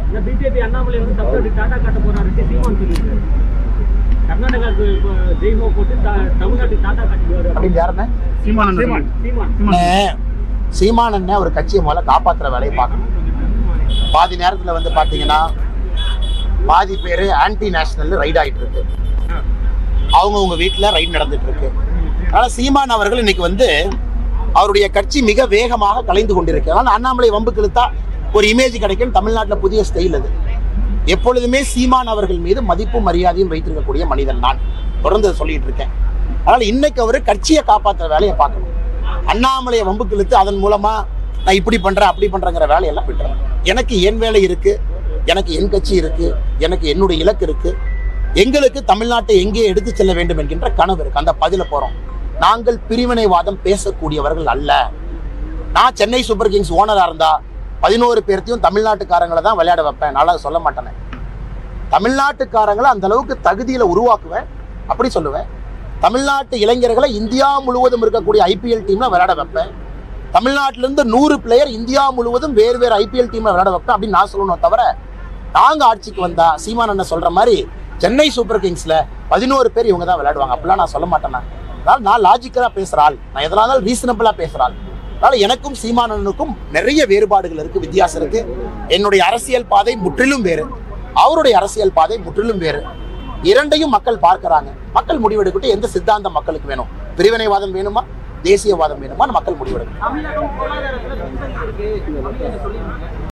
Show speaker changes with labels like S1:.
S1: இந்த பிஜேபி அண்ணாமலை வந்து தமிழ்நாடு டாடா காட்ட போறாரு சீமான் சொல்லியிருக்காரு கர்நாடகாவுக்கு இப்போ ஜெய்மோ போட்டு த- தமிழ்நாட்டுக்கு டாடா காட்டிடுவாரு
S2: அப்படின்னு யாருன்னு
S3: சீமானந்தர்
S1: சீமான் சீமான்
S2: சீமானண்ணே ஒரு கட்சியை முதல்ல காப்பாத்துற வேலையை பார்க்கணும் பாதி நேரத்துல வந்து பாத்தீங்கன்னா பாதி பேர் ஆன்டி நேஷனல் ரைட் ஆயிட்டு இருக்கு அவங்கவுங்க வீட்டில் ரைட் நடந்துட்டு இருக்கு அதனால சீமான் அவர்கள் இன்னைக்கு வந்து அவருடைய கட்சி மிக வேகமாக கலைந்து கொண்டிருக்கு அதனால அண்ணாமலை வம்புக்கு இழுத்தா ஒரு இமேஜ் கிடைக்கும் தமிழ்நாட்டில் புதிய ஸ்டைல் அது எப்பொழுதுமே சீமான் அவர்கள் மீது மதிப்பும் மரியாதையும் வைத்திருக்கக்கூடிய மனிதன் நான் தொடர்ந்து அதை சொல்லிட்டு இருக்கேன் அதனால இன்னைக்கு அவர் கட்சியை காப்பாற்றுற வேலையை பார்க்கணும் அண்ணாமலையை வம்புக்கு இழுத்து அதன் மூலமா நான் இப்படி பண்றேன் அப்படி பண்றேங்கிற வேலையெல்லாம் விட்டுறேன் எனக்கு என் வேலை இருக்கு எனக்கு என் கட்சி இருக்கு எனக்கு என்னுடைய இலக்கு இருக்கு எங்களுக்கு தமிழ்நாட்டை எங்கே எடுத்து செல்ல வேண்டும் என்கின்ற கனவு இருக்கு அந்த பதில போறோம் நாங்கள் பிரிவினைவாதம் பேசக்கூடியவர்கள் அல்ல நான் சென்னை சூப்பர் கிங்ஸ் ஓனரா இருந்தா பதினோரு பேர்த்தையும் தமிழ்நாட்டுக்காரங்களை தான் விளையாட வைப்பேன் நல்லா சொல்ல மாட்டேனே தமிழ்நாட்டுக்காரங்களை அந்த அளவுக்கு தகுதியில உருவாக்குவேன் அப்படி சொல்லுவேன் தமிழ்நாட்டு இளைஞர்களை இந்தியா முழுவதும் இருக்கக்கூடிய ஐபிஎல் டீம்ல விளையாட வைப்பேன் தமிழ்நாட்டில இருந்து நூறு பிளேயர் இந்தியா முழுவதும் வேறு வேறு ஐபிஎல் டீம்ல விளையாட வைப்பேன் அப்படின்னு நான் சொல்லணும் தவிர நாங்க ஆட்சிக்கு வந்தா சீமான் அண்ணன் சொல்ற மாதிரி சென்னை சூப்பர் கிங்ஸ்ல பதினோரு பேர் இவங்க தான் விளையாடுவாங்க அப்படிலாம் நான் சொல்ல மாட்டேன் நான். அதனால நான் லாஜிக்கலா பேசுற ஆள் நான் எதனா இருந்தாலும் ரீசனபிளா பேசுற ஆள் அதனால எனக்கும் சீமானனுக்கும் நிறைய வேறுபாடுகள் இருக்கு வித்தியாசம் இருக்கு என்னுடைய அரசியல் பாதை முற்றிலும் வேறு அவருடைய அரசியல் பாதை முற்றிலும் வேறு இரண்டையும் மக்கள் பார்க்கறாங்க மக்கள் முடிவெடுக்கட்டும் எந்த சித்தாந்தம் மக்களுக்கு வேணும் பிரிவினைவாதம் வேணுமா தேசியவாதம் வேணுமா மக்கள் முடிவெடுக்கணும்
S1: தமிழகம் பொருளாதாரத்துல பின்தங்கி இருக்கு அப்படின்னு சொல்லியிருந்தாங்க